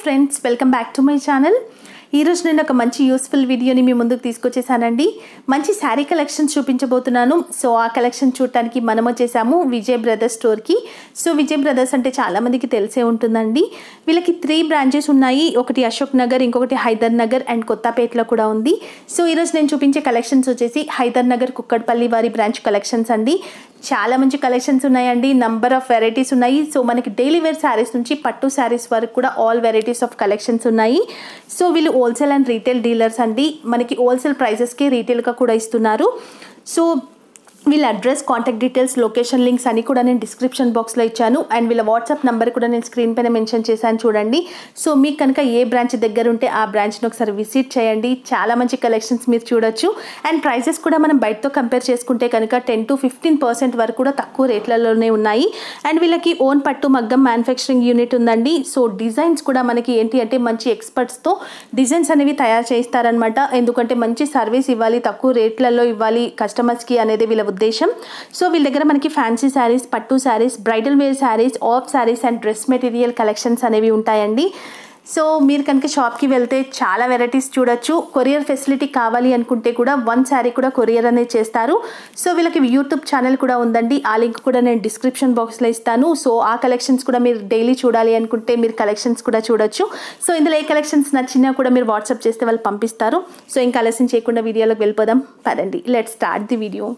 Friends welcome back to my channel ఈరోజు నేను ఒక మంచి యూస్ఫుల్ వీడియోని మీ ముందుకు తీసుకొచ్చేసానండి మంచి శారీ కలెక్షన్ చూపించబోతున్నాను సో ఆ కలెక్షన్ చూడటానికి మనం వచ్చేసాము విజయ్ బ్రదర్స్ స్టోర్కి సో విజయ్ బ్రదర్స్ అంటే చాలామందికి తెలిసే ఉంటుందండి వీళ్ళకి త్రీ బ్రాంచెస్ ఉన్నాయి ఒకటి అశోక్ నగర్ ఇంకొకటి హైదర్ నగర్ అండ్ కొత్తపేటలో కూడా ఉంది సో ఈరోజు నేను చూపించే కలెక్షన్స్ వచ్చేసి హైదర్ నగర్ కుక్కడ్పల్లి వారి బ్రాంచ్ కలెక్షన్స్ అండి చాలా మంచి కలెక్షన్స్ ఉన్నాయండి నంబర్ ఆఫ్ వెరైటీస్ ఉన్నాయి సో మనకి డైలీ వేర్ శారీస్ నుంచి పట్టు శారీస్ వరకు కూడా ఆల్ వెరైటీస్ ఆఫ్ కలెక్షన్స్ ఉన్నాయి సో వీళ్ళు హోల్సేల్ అండ్ రీటైల్ డీలర్స్ అండి మనకి హోల్సేల్ ప్రైజెస్కి రీటైల్గా కూడా ఇస్తున్నారు సో వీళ్ళ address contact details location links అన్ని కూడా నేను డిస్క్రిప్షన్ బాక్స్లో ఇచ్చాను అండ్ వీళ్ళ వాట్సాప్ నెంబర్ కూడా నేను స్క్రీన్ పైన మెన్షన్ చేశాను చూడండి సో మీకు కనుక ఏ బ్రాంచ్ దగ్గర ఉంటే ఆ బ్రాంచ్ని ఒకసారి విజిట్ చేయండి చాలా మంచి కలెక్షన్స్ మీరు చూడొచ్చు అండ్ ప్రైసెస్ కూడా మనం బయటతో కంపేర్ చేసుకుంటే కనుక టెన్ టు ఫిఫ్టీన్ పర్సెంట్ వరకు కూడా తక్కువ రేట్లలోనే ఉన్నాయి అండ్ వీళ్ళకి ఓన్ పట్టు మగ్గం మ్యానుఫ్యాక్చరింగ్ యూనిట్ ఉందండి సో డిజైన్స్ కూడా మనకి ఏంటి అంటే మంచి ఎక్స్పర్ట్స్తో డిజైన్స్ అనేవి తయారు చేయిస్తారనమాట ఎందుకంటే మంచి సర్వీస్ ఇవ్వాలి తక్కువ రేట్లలో ఇవ్వాలి కస్టమర్స్కి అనేది వీళ్ళ ఉద్దేశం సో వీళ్ళ దగ్గర మనకి ఫ్యాన్సీ శారీస్ పట్టు sarees bridal wear sarees of sarees and dress material collections అనేవి ఉంటాయండి సో మీరు కనుక షాప్కి వెళ్తే చాలా వెరైటీస్ చూడొచ్చు కొరియర్ ఫెసిలిటీ కావాలి అనుకుంటే కూడా వన్ శారీ కూడా కొరియర్ అనేది చేస్తారు సో వీళ్ళకి యూట్యూబ్ ఛానల్ కూడా ఉందండి ఆ లింక్ కూడా నేను డిస్క్రిప్షన్ బాక్స్లో ఇస్తాను సో ఆ కలెక్షన్స్ కూడా మీరు డైలీ చూడాలి అనుకుంటే మీరు కలెక్షన్స్ కూడా చూడొచ్చు సో ఇందులో ఏ కలెక్షన్స్ నచ్చినా కూడా మీరు వాట్సాప్ చేస్తే వాళ్ళు పంపిస్తారు సో ఇంకా ఆలస్యం చేయకుండా వీడియోలోకి వెళ్ళిపోదాం పదండి లెట్ స్టార్ట్ ది వీడియో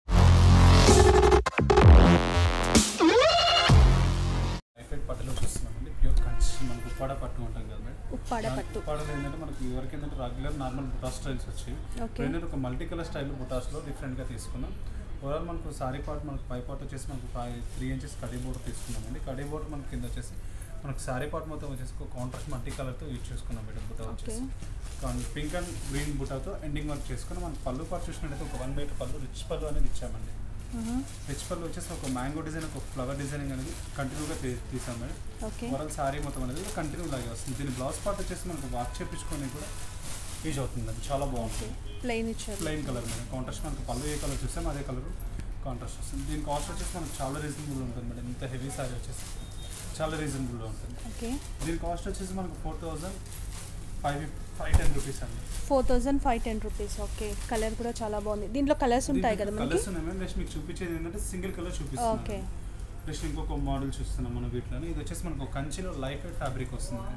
లైఫ్ పట్టులో చూస్తున్నామండి ప్యూర్ కంచి మనకు ఉప్పాడ పట్టు ఉంటాం కదా మేడం ఉప్పాడ దాంట్లో పట్టు ఉప్పాడలో ఏంటంటే మనకి ఇవరకు ఏంటంటే రెగ్యులర్ నార్మల్ బుటా స్టైల్స్ వచ్చాయి Okay. ఏంటంటే ఒక మల్టీ కలర్ స్టైల్ బుటాస్లో డిఫరెంట్గా తీసుకున్నాం ఓవరాల్ మనకు సారీ పార్ట్ మనకు పై పార్ట్ వచ్చేసి మనకు ఫైవ్ త్రీ ఇంచెస్ కడీ బోర్డర్ తీసుకున్నామండి కడీ బోర్డర్ మనకి కింద వచ్చేసి మనకు సారీ పార్ట్ మొత్తం వచ్చేసి ఒక కాంట్రాస్ట్ మల్టీ కలర్తో యూజ్ చేసుకున్నాం మేడం బుటా వచ్చేసి పింక్ అండ్ గ్రీన్ బుటాతో ఎండింగ్ వర్క్ చేసుకుని మనకు పళ్ళు పార్ట్ చూసినట్టయితే ఒక వన్ మీటర్ పళ్ళు రిచ్ పళ్ళు అనేది ఇచ్చామండి రిచ్ పళ్ళు వచ్చేసి ఒక మ్యాంగో డిజైన్ ఒక ఫ్లవర్ డిజైనింగ్ అనేది కంటిన్యూగా తీసాం మేడం ఓకే ఓవరాల్ సారీ మొత్తం అనేది కంటిన్యూ లాగే వస్తుంది దీని బ్లౌజ్ పార్ట్ వచ్చేసి మనకు వాక్ చేపించుకొని కూడా యూజ్ అవుతుంది అది చాలా బాగుంటుంది ప్లెయిన్ ఇచ్చారు ప్లెయిన్ కలర్ మేడం కాంట్రాస్ట్ మనకు పళ్ళు ఏ కలర్ చూసాం అదే కలర్ కాంట్రాస్ట్ వస్తుంది దీని కాస్ట్ వచ్చేసి మనకు చాలా రీజనబుల్ ఉంటుంది మేడం ఇంత హెవీ సారీ వచ్చేసి చాలా రీజనబుల్గా ఉంటుంది ఓకే దీని కాస్ట్ వచ్చేసి మనకు four thousand five five ten rupees అండి four thousand five ten rupees okay colour కూడా చాలా బాగుంది దీంట్లో కలర్స్ ఉంటాయి కదా మనకి కలర్స్ ఉన్నాయి మేడం నెక్స్ట్ మీకు చూపించేది ఏంటంటే సింగిల్ కలర్ చూపిస్తున్నాను ఓకే నెక్స్ట్ ఇంకొక మోడల్ చూస్తున్నాం మనం వీటిలోనే ఇది వచ్చేసి మనకు కంచిలో లైట్ వెయిట్ ఫ్యాబ్రిక్ వస్తుంది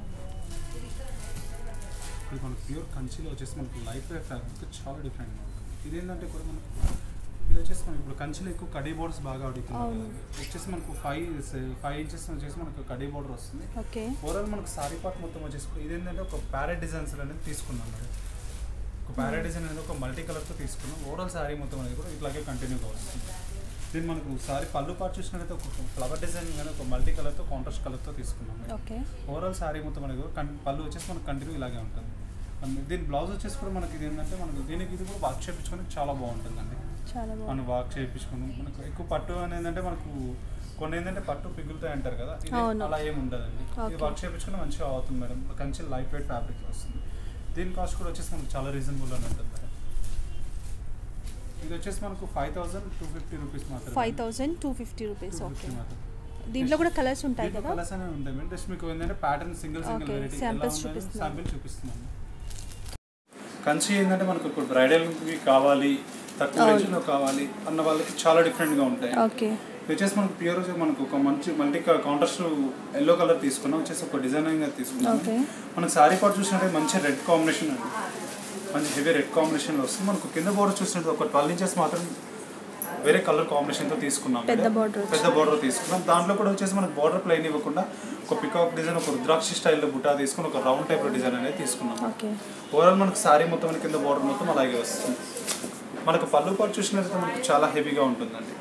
ఇది మనకు ప్యూర్ కంచిలో వచ్చేసి మనకు లైట్ వెయిట్ ఫ్యాబ్రిక్ చాలా డిఫరెంట్ ఇది ఏంటంటే కూడా మనకు ఇది వచ్చేసి మనకి ఇప్పుడు కంచిలో ఎక్కువ కడీ బోర్డర్స్ బాగా అడుగుతున్నాం అవును. కదా. వచ్చేసి మనకు ఫైవ్ ఫైవ్ ఇంచెస్ వచ్చేసి మనకు కడీ బోర్డర్ వస్తుంది ఓకే ఓవరాల్ మనకు సారీ పార్ట్ మొత్తం వచ్చేసి కూడా ఇది ఏంటంటే ఒక ప్యారెట్ డిజైన్స్ అనేది తీసుకున్నాం మేడం ఒక ప్యారెట్ డిజైన్ అనేది ఒక మల్టీ కలర్తో తీసుకున్నాం ఓవరాల్ సారీ మొత్తం అనేది కూడా ఇట్లాగే కంటిన్యూగా వస్తుంది దీన్ని మనకు సారీ పళ్ళు పార్ట్ చూసినట్లయితే ఒక ఫ్లవర్ డిజైన్ కానీ ఒక మల్టీ కలర్తో కాంట్రాస్ట్ కలర్తో తీసుకున్నాం మేడం. ఓకే ఓవరాల్ సారీ మొత్తం అనేది కూడా కన్- పళ్ళు వచ్చేసి మనకు కంటిన్యూ ఇలాగే ఉంటుంది అండ్ దీని బ్లౌజ్ వచ్చేసి కూడా మనకి ఇది ఏంటంటే మనకు దీనికి ఇది కూడా వాక్ చేయించుకోవడానికి చాలా బాగుంటుందండి చాలా మనం బాగుంది వాక్ చేయించుకుని మనకు ఎక్కువ పట్టు అనేది ఏంటంటే మనకు కొన్ని ఏంటంటే పట్టు పిగులుతాయి అంటారు కదా ఇది అవును. అలా ఏమి ఉండదండి ఇది Okay. వర్క్ చేయించుకుని మంచిగా అవుతుంది madam Kanchi light weight fabric వస్తుంది దీని కాస్ట్ కూడా వచ్చేసి మనకు చాలా రీజనబుల్ అని ఉంటుంది మేడం ఇది వచ్చేసి మనకు five thousand two fifty rupees మాత్రమే five thousand two fifty rupees okay 250 మాత్రమే. దీంట్లో కూడా కలర్స్ ఉంటాయి దీంట్లో కదా కలర్స్ అనేవి ఉంటాయి మేడం జస్ట్ మీకు ఏంటంటే pattern single single Okay, variety samples చూపిస్తున్నాను. శాంపిల్ చూపిస్తున్నాను కంచి ఏంటంటే మనకు ఇప్పుడు బ్రైడల్కి కావాలి తక్కువ అవును. రేంజ్లో కావాలి అన్న వాళ్ళకి చాలా డిఫరెంట్గా ఉంటాయి ఓకే ఇది వచ్చేసి మనకు ప్యూర్ మనకు ఒక మంచి మల్టీ కాంట్రాస్ట్ ఎల్లో కలర్ తీసుకున్నాం వచ్చేసి ఒక డిజైనింగ్ తీసుకున్నాం Okay. మనకు సారీ పార్ట్ చూసినట్టే మంచి రెడ్ కాంబినేషన్ అండి మంచి హెవీ రెడ్ కాంబినేషన్లో వస్తుంది మనకు కింద బోర్డర్ చూసినట్టు ఒక ట్వెల్వ్ ఇంచెస్ మాత్రం వేరే కలర్ కాంబినేషన్తో తీసుకున్నాం పెద్ద మేడం. border పెద్ద బోర్డర్ తీసుకున్నాం దాంట్లో కూడా వచ్చేసి మనకు బోర్డర్ ప్లెయిన్ ఇవ్వకుండా ఒక పికాక్ డిజైన్ ఒక రుద్రాక్షి స్టైల్లో బుట్టా తీసుకుని ఒక రౌండ్ టైప్ డిజైన్ అనేది తీసుకున్నాం ఓకే ఓవరాల్ మనకు సారీ మొత్తం కింద బోర్డర్ మొత్తం అలాగే వస్తుంది మనకు పళ్ళు పాటు చూసినట్లయితే మనకు చాలా హెవీగా ఉంటుందండి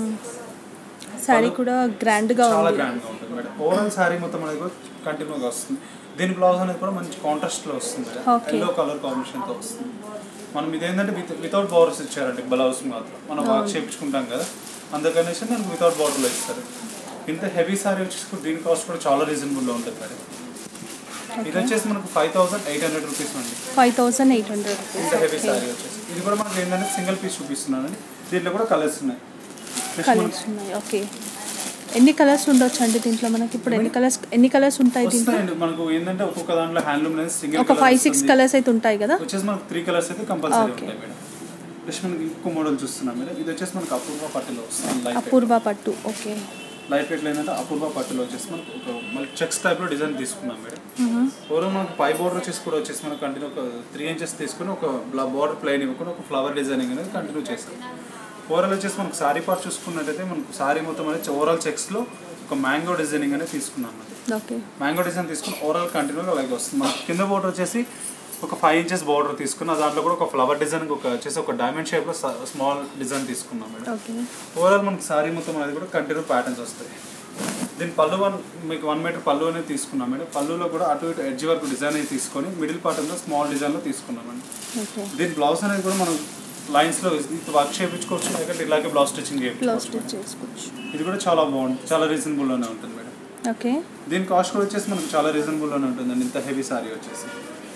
శారీ కూడా గ్రాండ్గా చాలా ఉంది గ్రాండ్ గా ఉంటుంది మేడం ఓవరాల్ శారీ మొత్తం అనేది కూడా కంటిన్యూగా వస్తుంది దీని బ్లౌజ్ అనేది కూడా మంచి కాంట్రాస్ట్ లో వస్తుంది Okay. ఎల్లో కలర్ కాంబినేషన్ తో వస్తుంది మనం ఇదేంటంటే విత్ వితౌట్ బోర్డర్స్ ఇచ్చారండి బ్లౌజ్ మాత్రం మనం వాక్ చేయించుకుంటాం కదా అందుకనేసి మనకు వితౌట్ బోర్డర్లో ఇస్తారు ఇంత హెవీ సారీ వచ్చేసి దీని కాస్ట్ కూడా చాలా రీజనబుల్లో ఉంటుంది మేడం ఇది వచ్చేసి మనకు five thousand eight hundred rupees అండి ఫైవ్ థౌజండ్ ఎయిట్ హండ్రెడ్ ఇంత హెవీ సారీ వచ్చేసి ఇది కూడా మనకి ఏంటంటే సింగిల్ పీస్ చూపిస్తున్నానండి దీంట్లో కూడా కలర్స్ ఉన్నాయి Next మనకు కలర్స్ ఉన్నాయి ఓకే ఎన్ని కలర్స్ ఉండొచ్చు అండి దీంట్లో మనకి ఇప్పుడు ఎన్ని కలర్స్ ఎన్ని కలర్స్ ఉంటాయి దీంట్లో వస్తాయండి మనకు ఏంటంటే ఒక్కొక్క దాంట్లో హ్యాండ్లూమ్ అనేది సింగిల్ ఒక ఫైవ్ సిక్స్ కలర్స్ అయితే ఉంటాయి కదా వచ్చేసి మనకు త్రీ కలర్స్ అయితే కంపల్సరీ Okay. ఉంటాయి మేడం నెక్స్ట్ మనకి ఇంకో మోడల్ చూస్తున్నాం మేడం ఇది వచ్చేసి మనకు అపూర్వ పట్టులో వస్తుంది లైట్ అపూర్వ పట్టు ఓకే లైట్ వెయిట్ ఏంటంటే అపూర్వ పట్టులో వచ్చేసి మనకు ఒక మళ్ళీ చెక్స్ టైప్లో డిజైన్ తీసుకున్నాం మేడం ఓవరాల్ మనకు పై బోర్డర్ వచ్చేసి కూడా వచ్చేసి మనకు కంటిన్యూ ఒక త్రీ ఇంచెస్ తీసుకుని ఒక బోర్డర్ ప్లెయిన్ ఇవ్వకుండా ఒక ఫ్లవర్ డిజైనింగ్ అనేది కంటిన్యూ చేస్తాం ఓవరాల్ వచ్చేసి మనకు సారీ పార్ట్ చూసుకున్నట్టయితే మనకు సారీ మొత్తం అనేది ఓవరాల్ చెక్స్లో ఒక మ్యాంగో డిజైనింగ్ అనేది తీసుకున్నాం అండి ఓకే మ్యాంగో డిజైన్ తీసుకుని ఓవరాల్ కంటిన్యూగా అలాగే వస్తుంది మనకి కింద బోర్డర్ వచ్చేసి ఒక ఫైవ్ ఇంచెస్ బార్డర్ తీసుకున్న దాంట్లో కూడా ఒక ఫ్లవర్ డిజైన్ ఒక వచ్చేసి ఒక డైమండ్ షేప్లో స్మాల్ డిజైన్ తీసుకున్నాం మేడం ఓకే ఓవరాల్ మనకి సారీ మొత్తం అనేది కూడా కంటిన్యూ ప్యాటర్న్స్ వస్తాయి దీని పళ్ళు వన్ మీకు వన్ మీటర్ పళ్ళు అనేది తీసుకున్నాం మేడం పళ్ళులో కూడా అటు ఇటు ఎడ్జ్ వరకు డిజైన్ అనేది తీసుకొని మిడిల్ పార్ట్ అంతా స్మాల్ డిజైన్లో తీసుకున్నామండి ఓకే దీని బ్లౌజ్ అనేది కూడా మనం లైన్స్లో వర్క్ చేయించుకోవచ్చు లేకపోతే ఇలాగే బ్లౌజ్ స్టిచ్చింగ్ బ్లౌజ్ చేయించుకోవచ్చు స్టిచ్ చేసుకోవచ్చు ఇది కూడా చాలా బాగుంటుంది చాలా రీజనబుల్లోనే ఉంటుంది మేడం ఓకే దీని కాస్ట్ కూడా వచ్చేసి మనకు చాలా రీజనబుల్లోనే ఉంటుందండి ఇంత హెవీ సారీ వచ్చేసి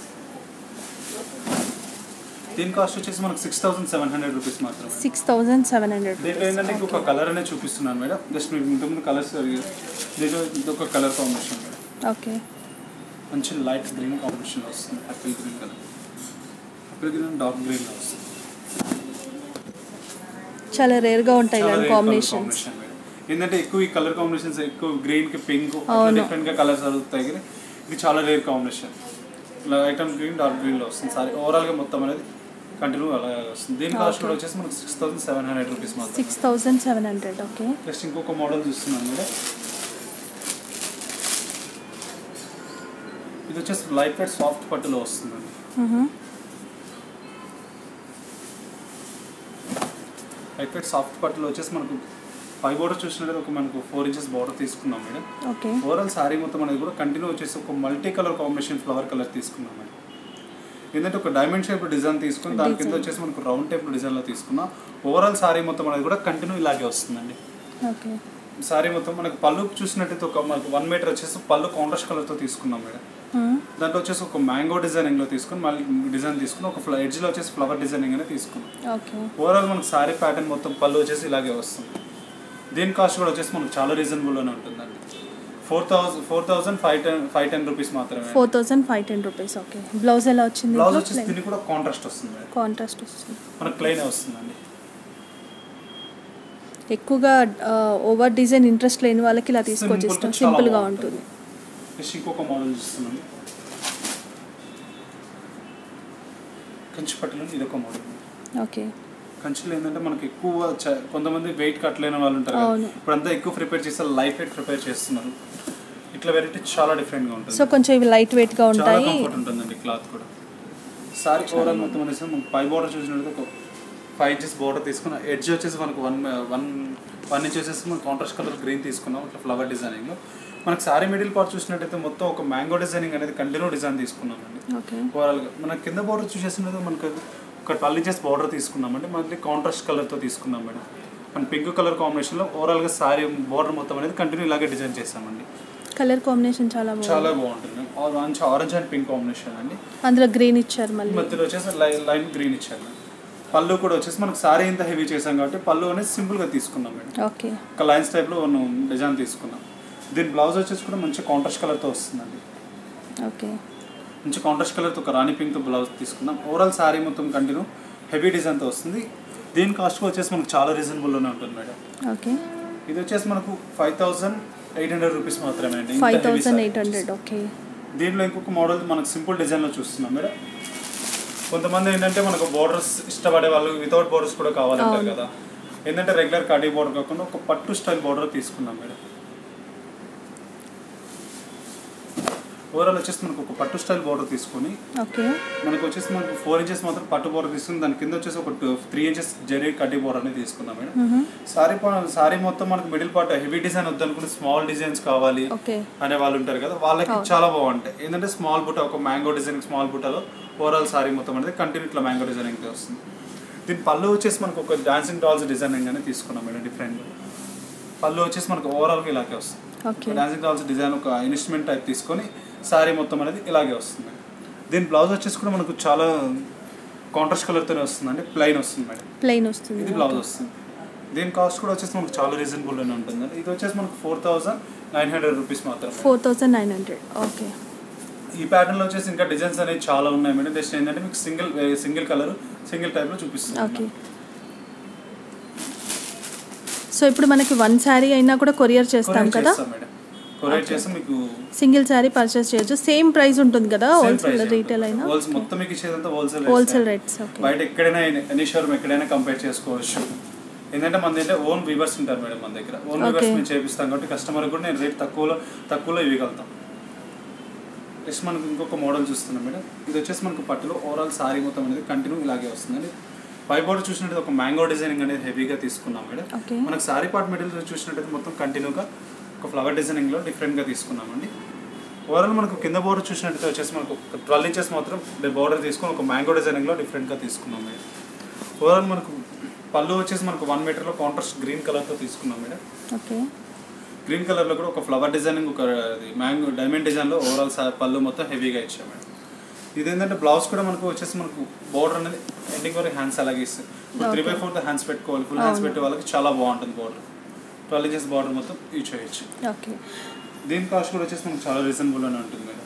దీని కాస్ట్ వచ్చేసి మనకు six thousand seven hundred rupees మాత్రమే సిక్స్ థౌజండ్ సెవెన్ హండ్రెడ్ దీంట్లో ఏంటంటే ఇంకొక కలర్ అనేది చూపిస్తున్నాను మేడం జస్ట్ మీకు ఇంతకుముందు కలర్స్ దీంట్లో ఇంకొక కలర్ కాంబినేషన్ మేడం ఓకే మంచి లైట్ గ్రీన్ కాంబినేషన్ వస్తుంది apple green colour apple green dark గ్రీన్లో వస్తుంది చాలా రేర్గా ఉంటాయి చాలా ఇలాంటి rare colour combinations combination madam. ఏంటంటే ఎక్కువ ఈ కలర్ కాంబినేషన్స్ ఎక్కువ గ్రీన్ కి పింక్ అవును. డిఫరెంట్ గా కలర్స్ అడుగుతాయి కానీ ఇది చాలా rare combination light and green dark green లో వస్తుంది సారీ ఓవరాల్ గా మొత్తం అనేది కంటిన్యూ అలా వస్తుంది దీని కాస్ట్ కూడా వచ్చేసి మనకి six thousand seven hundred rupees మాత్రం six thousand seven hundred okay next ఇంకొక మోడల్ చూస్తున్నాను మేడం ఇది వచ్చేసి లైట్ వెయిట్ సాఫ్ట్ పట్టులో వస్తుందండి లైట్ వెయిట్ సాఫ్ట్ పట్టులో వచ్చేసి మనకు పై బోర్డర్ చూసినట్లయితే ఒక మనకు ఫోర్ ఇంచెస్ బోర్డర్ తీసుకున్నాం మేడం ఓకే ఓవరాల్ సారీ మొత్తం అనేది కూడా కంటిన్యూ వచ్చేసి ఒక multi colour combination flower colour తీసుకున్నాం మేడం ఏంటంటే ఒక డైమండ్ షేప్ డిజైన్ తీసుకుని దాని కింద వచ్చేసి మనకు రౌండ్ టైప్ డిజైన్లో తీసుకున్నాం ఓవరాల్ సారీ మొత్తం అనేది కూడా కంటిన్యూ ఇలాగే వస్తుందండి ఓకే సారీ మొత్తం మనకు పళ్ళు చూసినట్టయితే ఒక మనకు వన్ మీటర్ వచ్చేసి పళ్ళు కాంట్రాస్ట్ కలర్తో తీసుకున్నాం మేడం దాంట్లో వచ్చేసి ఒక మ్యాంగో డిజైనింగ్లో తీసుకుని మళ్ళీ డిజైన్ తీసుకుని ఒక ఫ్ల ఎడ్జ్లో వచ్చేసి ఫ్లవర్ డిజైనింగ్ అనేది తీసుకున్నాం ఓకే ఓవరాల్ మనకు సారీ ప్యాటర్న్ మొత్తం పళ్ళు వచ్చేసి ఇలాగే వస్తుంది దీని కాస్ట్ కూడా వచ్చేసి మనకు చాలా రీజనబుల్లోనే ఉంటుందండి four thousand four thousand five ten five ten rupees మాత్రమే four thousand five ten rupees okay blouse ఎలా వచ్చింది బ్లౌజ్ వచ్చేసి దీనికి కూడా కాంట్రాస్ట్ వస్తుంది మేడం కాంట్రాస్ట్ వస్తుంది మనకు ప్లెయిన్ వస్తుందండి ఎక్కువగా ఓవర్ డిజైన్ ఇంట్రెస్ట్ లేని వాళ్ళకి ఇలా తీసుకోవచ్చు Simple ఇష్టం గా చాలా సింపుల్గా బాగుంటుంది. ఉంటుంది నెక్స్ట్ ఇంకొక మోడల్ చూస్తున్నాం కంచి పట్టులో ఇది ఒక మోడల్ ఓకే కంచిలో ఏంటంటే మనకి ఎక్కువ చ- కొంతమంది వెయిట్ కట్టలేని వాళ్ళు ఉంటారు కదా. అవును. ఇప్పుడంతా ఎక్కువ ప్రిపేర్ చేస్తే లైట్ వెయిట్ ప్రిపేర్ చేస్తున్నారు ఇట్లా వెరైటీ చాలా డిఫరెంట్గా ఉంటుంది సో కొంచెం ఇవి లైట్ వెయిట్గా చాలా ఉంటాయి కంఫర్ట్ ఉంటుందండి క్లాత్ కూడా సారీ ఓవరాల్ మొత్తం అనేసి మనకు పై బోర్డర్ చూసినట్టు ఒక ఫైవ్ ఇంచెస్ బోర్డర్ తీసుకున్న ఎడ్జ్ వచ్చేసి మనకు వన్ వన్ వన్ ఇంచ్ వచ్చేసి మనం కాంట్రాస్ట్ కలర్ గ్రీన్ తీసుకున్నాం ఇట్లా ఫ్లవర్ డిజైనింగ్ మనకి సారీ మిడిల్ పార్ట్ చూసినట్టయితే మొత్తం ఒక మ్యాంగో డిజైనింగ్ అనేది కంటిన్యూ డిజైన్ తీసుకున్నామండి ఓకే ఓవరాల్గా మన కింద బోర్డర్ చూసేసినట్టు మనకు ఒక ట్వెల్వ్ ఇంచెస్ బార్డర్ తీసుకున్నామండి మనకి కాంట్రాస్ట్ కలర్తో తీసుకున్నాం మేడం మన పింక్ కలర్ కాంబినేషన్లో ఓవరాల్గా సారీ బోర్డర్ మొత్తం అనేది కంటిన్యూ ఇలాగే డిజైన్ చేసామండి కలర్ కాంబినేషన్ చాలా బాగుంది చాలా బాగుంటుంది ఆ- మంచి ఆరెంజ్ అండ్ పింక్ కాంబినేషన్ అండి అందులో గ్రీన్ ఇచ్చారు మళ్ళీ మధ్యలో వచ్చేసి లై- లైన్ గ్రీన్ ఇచ్చారు మేడం. పళ్ళు కూడా వచ్చేసి మనకు సారీ ఇంత హెవీ చేసాం కాబట్టి పళ్ళు అనేది సింపుల్గా తీసుకున్నాం మేడం ఓకే ఒక లైన్స్ టైప్లో మనం డిజైన్ తీసుకున్నాం దీని బ్లౌజ్ వచ్చేసి కూడా మంచి కాంట్రాస్ట్ కలర్తో వస్తుందండి ఓకే మంచి కాంట్రాస్ట్ కలర్తో ఒక రాణి పింక్తో బ్లౌజ్ తీసుకున్నాం ఓవరాల్ సారీ మొత్తం కంటిన్యూ హెవీ డిజైన్తో వస్తుంది దీని కాస్ట్ వచ్చేసి మనకు చాలా రీజనబుల్లోనే ఉంటుంది మేడం ఓకే ఇది వచ్చేసి మనకు five thousand eight hundred rupees మాత్రమే అండి ఇంత five heavy thousand saree eight hundred okay దీంట్లో ఇంకొక మోడల్ మనకు సింపుల్ డిజైన్లో చూస్తున్నాం మేడం కొంతమంది ఏంటంటే మనకు బోర్డర్స్ ఇష్టపడే వాళ్ళు వితౌట్ బోర్డర్స్ కూడా కావాలంటారు అవును. కదా ఏంటంటే రెగ్యులర్ కడీ బోర్డర్ కాకుండా ఒక పట్టు స్టైల్ బోర్డర్ తీసుకున్నాం మేడం ఓవరాల్ వచ్చేసి మనకు ఒక పట్టు స్టైల్ బోర్డర్ తీసుకొని ఓకే మనకు వచ్చేసి మనకు ఫోర్ ఇంచెస్ మాత్రం పట్టు బోర్డర్ తీసుకుని దాని కింద వచ్చేసి ఒక త్రీ ఇంచెస్ జరీ కడ్డీ బోర్డర్ అనేది తీసుకున్నాం మేడం సారీ సారీ మొత్తం మనకు మిడిల్ పార్ట్ హెవీ డిజైన్ వద్దనుకుంటే స్మాల్ డిజైన్స్ కావాలి ఓకే అనే వాళ్ళు ఉంటారు కదా వాళ్ళకి చాలా బాగుంటాయి ఏంటంటే స్మాల్ బుట్ట ఒక మ్యాంగో డిజైన్ స్మాల్ బుట్టలో ఓవరాల్ సారీ మొత్తం అనేది కంటిన్యూ ఇట్లా మ్యాంగో డిజైనింగ్ వస్తుంది దీని పళ్ళు వచ్చేసి మనకు ఒక డాన్సింగ్ డాల్స్ డిజైనింగ్ అనేది తీసుకున్నాం మేడం డిఫరెంట్ పళ్ళు వచ్చేసి మనకు ఓవరాల్గా ఇలాగే వస్తుంది ఓకే డాన్సింగ్ డాల్స్ డిజైన్ ఒక ఇన్స్ట్రుమెంట్ టైప్ తీసుకొని సారీ మొత్తం అనేది ఇలాగే వస్తుంది దీని బ్లౌజ్ వచ్చేసి కూడా మనకు చాలా కాంట్రాస్ట్ కలర్తోనే వస్తుందండి ప్లెయిన్ వస్తుంది మేడం ప్లెయిన్ వస్తుంది ఇది బ్లౌజ్ వస్తుంది దీని కాస్ట్ కూడా వచ్చేసి మనకు చాలా రీజనబుల్గానే ఉంటుంది ఇది వచ్చేసి మనకు four thousand nine hundred rupees మాత్రం four thousand nine hundred okay ఈ ప్యాటర్న్లో వచ్చేసి ఇంకా డిజైన్స్ అనేవి చాలా ఉన్నాయి మేడం జస్ట్ ఏంటంటే మీకు సింగిల్ సింగిల్ కలర్ సింగిల్ టైప్లో చూపిస్తుంది ఓకే సో ఇప్పుడు మనకి వన్ శారీ అయినా కూడా కొరియర్ చేస్తాం కొరియర్ కదా చేస్తాం మేడం కొరియర్ చేస్తే మీకు సింగిల్ శారీ పర్చేస్ చేయొచ్చు సేమ్ ప్రైస్ ఉంటుంది కదా హోల్సేల్ రీటైల్ అయినా హోల్సేల్ మొత్తం మీకు ఇచ్చేదంతా హోల్సేల్ హోల్సేల్ రేట్స్ ఓకే బయట ఎక్కడైనా ఎనీ షోరూమ్ ఎక్కడైనా కంపేర్ చేసుకోవచ్చు ఏంటంటే మన దగ్గర ఓన్ వీవర్స్ ఉంటారు మేడం మన దగ్గర ఓన్ వీవర్స్ Okay. మేము చేపిస్తాం కాబట్టి కస్టమర్ కూడా నేను రేట్ తక్కువలో తక్కువలో ఇవ్వగలుగుతాం నెక్స్ట్ మనకు ఇంకొక మోడల్ చూస్తున్నాం మేడం ఇది వచ్చేసి మనకు పట్టులో ఓవరాల్ సారీ మొత్తం అనేది కంటిన్యూ ఇలాగే వస్తుందండి పై బోర్డర్ చూసినట్టయితే ఒక మ్యాంగో డిజైనింగ్ అనేది హెవీగా తీసుకున్నాం మేడం ఓకే మనకు సారీ పార్ట్ మెటీరియల్ చూసినట్టయితే మొత్తం కంటిన్యూగా ఒక ఫ్లవర్ డిజైనింగ్లో డిఫరెంట్గా తీసుకున్నామండి ఓవరాల్ మనకు కింద బోర్డర్ చూసినట్టయితే వచ్చేసి మనకు ట్వెల్వ్ ఇంచెస్ మాత్రం బోర్డర్ తీసుకొని ఒక మ్యాంగో డిజైనింగ్లో డిఫరెంట్గా తీసుకున్నాం మేడం ఓవరాల్ మనకు పళ్ళు వచ్చేసి మనకు వన్ మీటర్లో కాంట్రాస్ట్ గ్రీన్ కలర్తో తీసుకున్నాం మేడం ఓకే గ్రీన్ కలర్లో కూడా ఒక ఫ్లవర్ డిజైనింగ్ ఒక మ్యాంగో డైమండ్ డిజైన్లో ఓవరాల్ సా- పళ్ళు మొత్తం హెవీగా ఇచ్చాం మేడం ఇది ఏంటంటే బ్లౌజ్ కూడా మనకు వచ్చేసి మనకు బోర్డర్ అనేది ఎండింగ్ వరకు హ్యాండ్స్ అలాగే ఇస్తుంది త్రీ బై ఫోర్త్ హ్యాండ్స్ పెట్టుకోవాలి ఫుల్ హ్యాండ్స్ పెట్టే వాళ్ళకి చాలా బాగుంటుంది బోర్డర్ ట్వెల్వ్ ఇంచెస్ బార్డర్ మొత్తం యూజ్ చేయొచ్చు ఓకే దీని కాస్ట్ కూడా వచ్చేసి మనకు చాలా రీజనబుల్గానే ఉంటుంది మేడం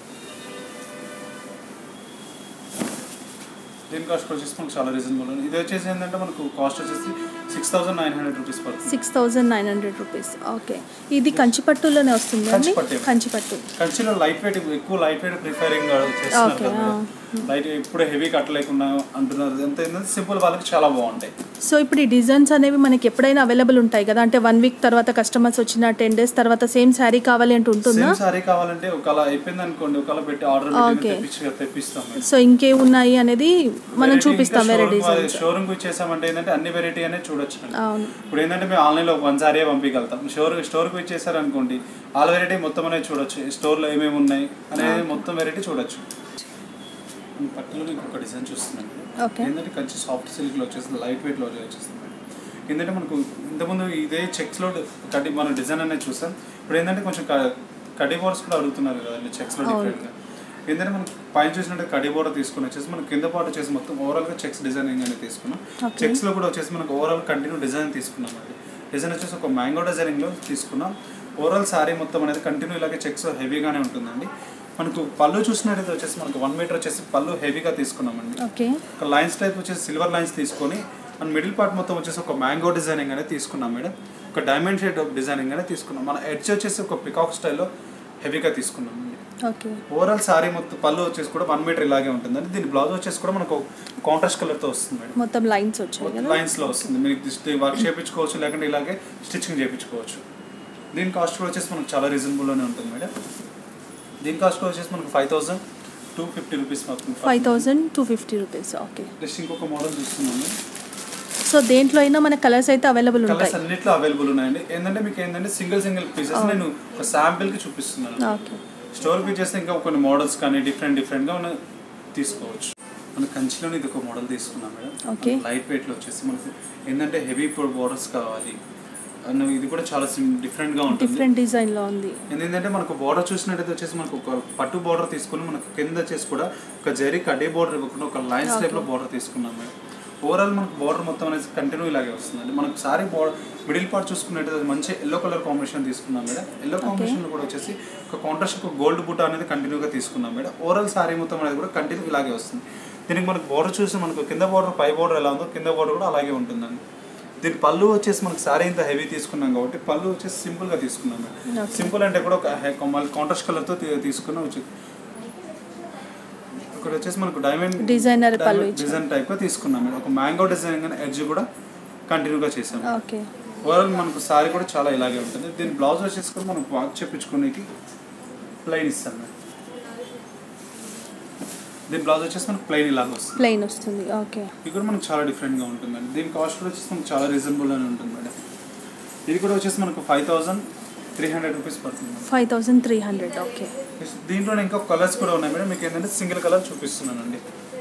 దీని కాస్ట్ కూడా వచ్చేసి మనకు చాలా రీజనబుల్ ఇది వచ్చేసి ఏంటంటే మనకు కాస్ట్ వచ్చేసి six thousand nine hundred rupees పడుతుంది six thousand nine hundred rupees okay ఇది కంచిపట్టులోనే వస్తుంది అండి కంచిపట్టే. కంచిపట్టు కంచిలో లైట్ వెయిట్ ఎక్కువ లైట్ వెయిట్ ప్రిఫరింగ్ చేస్తున్నారు Okay, కదా లైట్ ఇప్పుడు హెవీ కట్టలేకుండా అంటున్నారు ఎంత ఏంటంటే సింపుల్ వాళ్ళకి చాలా బాగుంటాయి సో ఇప్పుడు ఈ డిజైన్స్ అనేవి మనకి ఎప్పుడైనా అవైలబుల్ ఉంటాయి కదా అంటే వన్ వీక్ తర్వాత కస్టమర్స్ వచ్చిన టెన్ డేస్ తర్వాత సేమ్ శారీ కావాలి అంటే ఉంటుందా సేమ్ సారీ కావాలంటే ఒకలా అయిపోయింది అనుకోండి ఒకలా పెట్టి ఆర్డర్ Okay. తెప్పించి తెప్పిస్తాం మేము. సో ఇంకే ఉన్నాయి అనేది మనం Variety చూపిస్తాం ఇంకా వేరే showroom డిజైన్స్ షోరూమ్ కి ఇచ్చేసామంటే ఏంటంటే అన్ని వెరైటీ అనేది చూడొచ్చు అండి. అవును ఇప్పుడు ఏంటంటే మేము ఆన్లైన్లో వన్ సారీ పంపించగలుగుతాం స్టోర్ స్టోర్కి ఇచ్చేసారు అనుకోండి ఆల్ వెరైటీ మొత్తం అనేది చూడొచ్చు స్టోర్లో ఏమేమి ఉన్నాయి అనేది మొత్తం వెరైటీ చూడొచ్చు ఈ పట్టులో మీకు ఒక డిజైన్ చూస్తున్నాను ఓకే ఏంటంటే కంచి సాఫ్ట్ సిల్క్లో వచ్చేస్తుంది లైట్ వెయిట్లో వచ్చేస్తుంది ఏంటంటే మనకు ఇంతకుముందు ఇదే చెక్స్లో కటి మన డిజైన్ అనేది చూసాం ఇప్పుడు ఏంటంటే కొంచెం కడి బోర్డ్స్ కూడా అడుగుతున్నారు కదండి చెక్స్లో అవును. డిఫరెంట్గా ఏంటంటే మనం పైన చూసినట్టు కడి బోర్డర్ తీసుకుని వచ్చేసి మనం కింద పాటు వచ్చేసి మొత్తం ఓవరాల్గా చెక్స్ డిజైనింగ్ అనేది తీసుకున్నాం Okay. చెక్స్లో కూడా వచ్చేసి మనకు ఓవరాల్ కంటిన్యూ డిజైన్ తీసుకున్నాం అండి డిజైన్ వచ్చేసి ఒక మ్యాంగో డిజైనింగ్లో తీసుకున్నాం ఓవరాల్ సారీ మొత్తం అనేది కంటిన్యూ ఇలాగే చెక్స్ హెవీగానే ఉంటుందండి మనకు పళ్ళు చూసినట్టయితే వచ్చేసి మనకు వన్ మీటర్ వచ్చేసి పళ్ళు హెవీగా తీసుకున్నామండి ఓకే ఒక లైన్స్ టైప్ వచ్చేసి సిల్వర్ లైన్స్ తీసుకొని అండ్ మిడిల్ పార్ట్ మొత్తం వచ్చేసి ఒక మ్యాంగో డిజైనింగ్ అనేది తీసుకున్నాం మేడం ఒక డైమండ్ షేడ్ డిజైనింగ్ అనేది తీసుకున్నాం మన ఎడ్జ్ వచ్చేసి ఒక పికాక్ స్టైల్లో హెవీగా తీసుకున్నాం అండి ఓకే ఓవరాల్ సారీ మొత్తం పళ్ళు వచ్చేసి కూడా వన్ మీటర్ ఇలాగే ఉంటుందండి దీని బ్లౌజ్ వచ్చేసి కూడా మనకు కాంట్రాస్ట్ కలర్తో వస్తుంది మేడం మొత్తం లైన్స్ వచ్చాయి కదా లైన్స్లో వస్తుంది మీరు వర్క్ చేయించుకోవచ్చు లేకుంటే ఇలాగే స్టిచ్చింగ్ చేయించుకోవచ్చు దీని కాస్ట్ కూడా వచ్చేసి మనకు చాలా రీజనబుల్లోనే ఉంటుంది మేడం దీని కాస్ట్ కూడా వచ్చేసి మనకు five thousand two fifty rupees మాత్రం five thousand two fifty rupees okay next ఇంకొక మోడల్ చూస్తున్నాము సో దేంట్లో అయినా మన కలర్స్ అయితే అవైలబుల్ ఉంటాయి కలర్స్ అన్నిట్లో అవైలబుల్ ఉన్నాయండి ఏంటంటే మీకు ఏంటంటే సింగిల్ సింగిల్ పీసెస్ నేను ఒక శాంపిల్ కి చూపిస్తున్నాను ఓకే స్టోర్ కి చేస్తే ఇంకా కొన్ని మోడల్స్ కానీ డిఫరెంట్ డిఫరెంట్ గా ఉన్న తీసుకోవచ్చు మన కంచిలోనే ఇది ఒక మోడల్ తీసుకున్నాం Okay. మేడం లైట్ వెయిట్ లో వచ్చేసి మనకు ఏంటంటే హెవీ బోర్డర్స్ కావాలి అండ్ ఇది కూడా చాలా డిఫరెంట్ గా ఉంటుంది డిఫరెంట్ డిజైన్లో ఉంది ఏంటంటే మనకు బార్డర్ చూసినట్టయితే వచ్చేసి మనకు ఒక పట్టు బార్డర్ తీసుకుని మనకు కింద వచ్చేసి కూడా ఒక జరీ కడే బార్డర్ ఇవ్వకుండా ఒక లైన్స్ టైప్ లో బార్డర్ తీసుకున్నాం మేడం ఓవరాల్ మనకు బార్డర్ మొత్తం అనేది కంటిన్యూ ఇలాగే వస్తుందండి మనకు సారీ బార్డర్ మిడిల్ పార్ట్ చూసుకున్నట్టయితే మంచి ఎల్లో కలర్ కాంబినేషన్ తీసుకున్నాం మేడం ఎల్లో కాంబినేషన్ కూడా వచ్చేసి ఒక కాంట్రాస్ట్ ఒక గోల్డ్ బుట్ట అనేది కంటిన్యూగా తీసుకున్నాం మేడం ఓవరాల్ సారీ మొత్తం అనేది కూడా కంటిన్యూ ఇలాగే వస్తుంది దీనికి మనకు బార్డర్ చూసి మనకు కింద బార్డర్ పై బార్డర్ ఎలా ఉందో కింద బార్డర్ కూడా అలాగే ఉంటుందండి దీని పళ్ళు వచ్చేసి మనకు సారీ ఇంత హెవీ తీసుకున్నాం కాబట్టి పళ్ళు వచ్చేసి సింపుల్ గా తీసుకున్నాం మేడం Okay. సింపుల్ అంటే కూడా ఒక హె- మళ్ళీ కాంట్రాస్ట్ కలర్ తో తీ- తీసుకున్న వచ్చి ఇక్కడ వచ్చేసి మనకు డైమండ్ Designer పళ్ళు ఇచ్చారు. డిజైన్ టైప్ గా తీసుకున్నాం మేడం ఒక మ్యాంగో డిజైన్ కానీ ఎడ్జ్ కూడా కంటిన్యూగా చేసాం ఓకే ఓవరాల్ మనకు సారీ కూడా చాలా ఇలాగే ఉంటుంది దీని బ్లౌజ్ వచ్చేసి కూడా మనం వాక్ చేపించుకునేకి ప్లెయిన్ ఇస్తాం మేడం దీని బ్లౌజ్ వచ్చేసి మనకు ప్లెయిన్ ఇలాగ వస్తుంది ప్లెయిన్ వస్తుంది ఓకే ఇది కూడా మనకు చాలా డిఫరెంట్గా ఉంటుందండి దీని కాస్ట్ కూడా వచ్చేసి మనకు చాలా రీజనబుల్ అని ఉంటుంది మేడం ఇది కూడా వచ్చేసి మనకు five thousand three hundred rupees పడుతుంది madam. Five thousand three hundred okay దీంట్లోనే ఇంకా కలర్స్ కూడా ఉన్నాయి మేడం మీకు ఏంటంటే సింగిల్ కలర్ చూపిస్తున్నానండి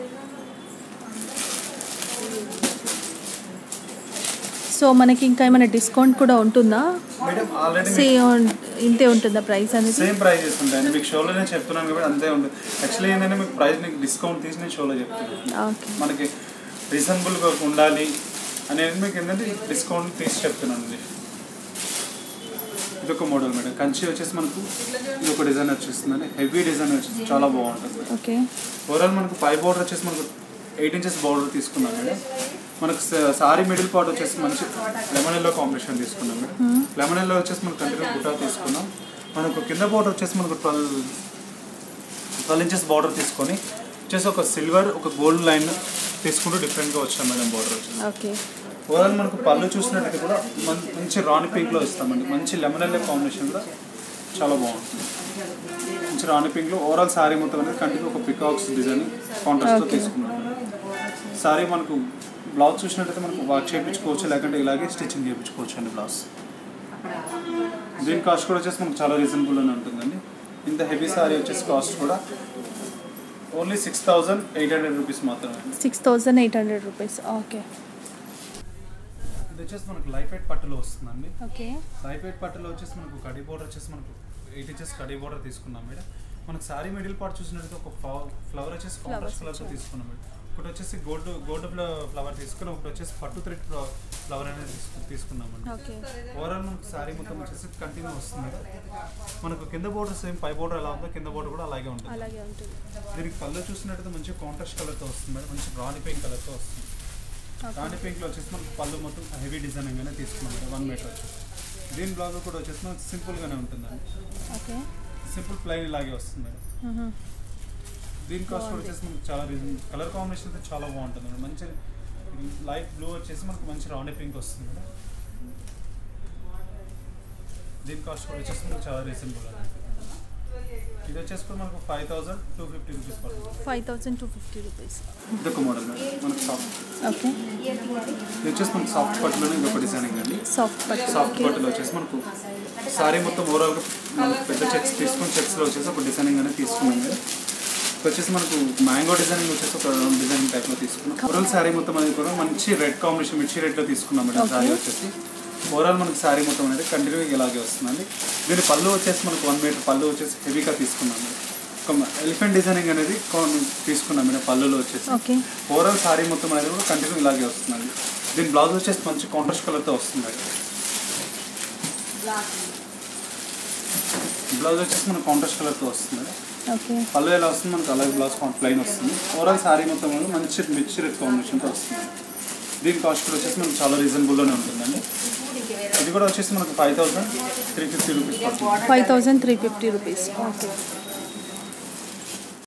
సో మనకి ఇంకా ఏమైనా డిస్కౌంట్ కూడా ఉంటుందా మేడం ఆల్రెడీ సేమ్ ఇంతే ఉంటుందా ప్రైస్ అనేది సేమ్ ప్రైజెస్ ఉంటాయండి మీకు షోలో నేను చెప్తున్నాను కాబట్టి అంతే ఉంటుంది యాక్చువల్లీ ఏంటంటే మీకు ప్రైస్ మీకు డిస్కౌంట్ తీసి నేను షోలో చెప్తున్నాను ఓకే మనకి రీజనబుల్గా ఉండాలి అని నేను మీకు ఏంటంటే డిస్కౌంట్ తీసి చెప్తున్నాను ఇది ఇది ఒక మోడల్ మేడం కంచి వచ్చేసి మనకు ఇది ఒక డిజైన్ వచ్చేస్తుందండి హెవీ డిజైన్ వచ్చేసి చాలా బాగుంటుంది ఓకే ఓవరాల్ మనకు పై బోర్డర్ వచ్చేసి మనకు ఎయిట్ ఇంచెస్ బోర్డర్ తీసుకున్నాం మేడం మనకు సారీ మిడిల్ పార్ట్ వచ్చేసి మంచి లెమన్ ఎల్లో కాంబినేషన్ తీసుకున్నాం మేడం లెమన్ ఎల్లో వచ్చేసి మనకు కంటిన్యూ బుటా తీసుకున్నాం మనకు కింద బోర్డర్ వచ్చేసి మనకు ట్వెల్వ్ ట్వెల్వ్ ఇంచెస్ బార్డర్ తీసుకొని వచ్చేసి ఒక సిల్వర్ ఒక గోల్డ్ లైన్ తీసుకుంటూ డిఫరెంట్గా వచ్చాం మేడం బార్డర్ వచ్చేసి ఓకే ఓవరాల్ మనకు పళ్ళు చూసినట్టయితే కూడా మం- మంచి రాణి పింక్లో ఇస్తామండి మంచి లెమన్ ఎల్లో కాంబినేషన్ కూడా చాలా బాగుంటుంది మంచి రాణి పింక్లో ఓవరాల్ సారీ మొత్తం అనేది కంటిన్యూ ఒక పికాక్స్ డిజైన్ కాంట్రాస్ట్తో తీసుకున్నాం సారీ మనకు బ్లౌజ్ చూసినట్టయితే మనకు వర్క్ చేయించుకోవచ్చు లేకుంటే ఇలాగే స్టిచ్చింగ్ చేయించుకోవచ్చు అండి బ్లౌజ్ దీని కాస్ట్ కూడా వచ్చేసి మనకు చాలా రీజనబుల్గానే ఉంటుందండి ఇంత హెవీ సారీ వచ్చేసి కాస్ట్ కూడా only six thousand eight hundred rupees మాత్రమే six thousand eight hundred rupees okay ఇది వచ్చేసి మనకు లైఫ్ ఎయిట్ పట్టులో వస్తుందండి ఓకే లైఫ్ వెయిట్ పట్టులో వచ్చేసి మనకు కడీ బోర్డర్ వచ్చేసి మనకు ఎయిట్ ఇంచెస్ కడీ బోర్డర్ తీసుకున్నాం మేడం మనకు సారీ మిడిల్ పార్ట్ చూసినట్టు ఒక ఫ్లవర్ వచ్చేసి కాంట్రాస్ట్ కలర్తో తీసుకున్నాం మేడం ఒకటి వచ్చేసి గోల్డ్ గోల్డ్ ఫ్లవర్ తీసుకుని ఒకటి వచ్చేసి పట్టు థ్రెడ్ ఫ్లవర్ అనేది తీసుకు తీసుకున్నామండి ఓకే ఓవరాల్ మనకు సారీ మొత్తం వచ్చేసి కంటిన్యూ వస్తుంది మనకు కింద బోర్డర్ సేమ్ పై బోర్డర్ ఎలా ఉందో కింద బోర్డర్ కూడా అలాగే ఉంటుంది అలాగే ఉంటుంది దీనికి కలర్ చూసినట్టయితే మంచి కాంట్రాస్ట్ కలర్తో వస్తుంది మేడం మంచి రాణి పింక్ కలర్తో వస్తుంది రాణి పింక్లో వచ్చేసి మనకు పళ్ళు మొత్తం హెవీ డిజైనింగ్గానే తీసుకున్నాం మేడం వన్ మీటర్ వచ్చేసి దీని బ్లౌజ్ కూడా వచ్చేసి మనకు సింపుల్గానే ఉంటుందండి ఓకే సింపుల్ ప్లెయిన్ ఇలాగే వస్తుంది మేడం దీని కాస్ట్ కూడా వచ్చేసి మనకు చాలా రీజన్ కలర్ కాంబినేషన్ అయితే చాలా బాగుంటుంది మేడం మంచి లైట్ బ్లూ వచ్చేసి మనకు మంచి రాణి పింక్ వస్తుంది మేడం దీని కాస్ట్ కూడా వచ్చేసి మనకు చాలా రీజనబుల్ ఇది వచ్చేసి కూడా మనకు five thousand two fifty rupees పడుతుంది five thousand two fifty rupees ఇది ఒక మోడల్ మేడం మనకు సాఫ్ట్ ఓకే ఇది వచ్చేసి మనకు సాఫ్ట్ పట్టులోనే ఇది ఒక డిజైనింగ్ అండి సాఫ్ట్ పట్టు సాఫ్ట్ ఓకే పట్టులో వచ్చేసి మనకు సారీ మొత్తం ఓవరాల్గా మనకు పెద్ద చెక్స్ తీసుకొని చెక్స్లో వచ్చేసి ఒక డిజైనింగ్ అనేది తీసుకున్నాం మేడం ఇది వచ్చేసి మనకు మ్యాంగో డిజైనింగ్ వచ్చేసి ఒక డిజైనింగ్ టైప్లో తీసుకున్నాం ఓవరాల్ సారీ మొత్తం అనేది కూడా మంచి రెడ్ కాంబినేషన్ మిర్చి రెడ్లో తీసుకున్నాం మేడం సారీ వచ్చేసి ఓవరాల్ మనకి సారీ మొత్తం అనేది కంటిన్యూ ఇలాగే వస్తుందండి దీని పళ్ళు వచ్చేసి మనకు వన్ మీటర్ పళ్ళు వచ్చేసి హెవీగా తీసుకున్నాం మేడం ఒక ఎలిఫెంట్ డిజైనింగ్ అనేది కొ- తీసుకున్నాం మేడం పళ్ళులో వచ్చేసి ఓకే ఓవరాల్ సారీ మొత్తం అనేది కూడా కంటిన్యూ ఇలాగే వస్తుందండి దీని బ్లౌజ్ వచ్చేసి మంచి కాంట్రాస్ట్ కలర్తో వస్తుంది బ్లౌజ్ వచ్చేసి మనకు కాంట్రాస్ట్ కలర్తో వస్తుంది ఓకే పళ్ళు ఎలా వస్తుంది మనకు అలాగే బ్లౌజ్ ప్లెయిన్ వస్తుంది ఓవరాల్ సారీ మొత్తం అనేది మంచి మిర్చి రెడ్ కాంబినేషన్తో వస్తుంది దీని కాస్ట్ కూడా వచ్చేసి మనకు చాలా రీజనబుల్లోనే ఉంటుందండి ఇది కూడా వచ్చేసి మనకు five thousand three fifty rupees పడుతుంది five thousand three fifty rupees okay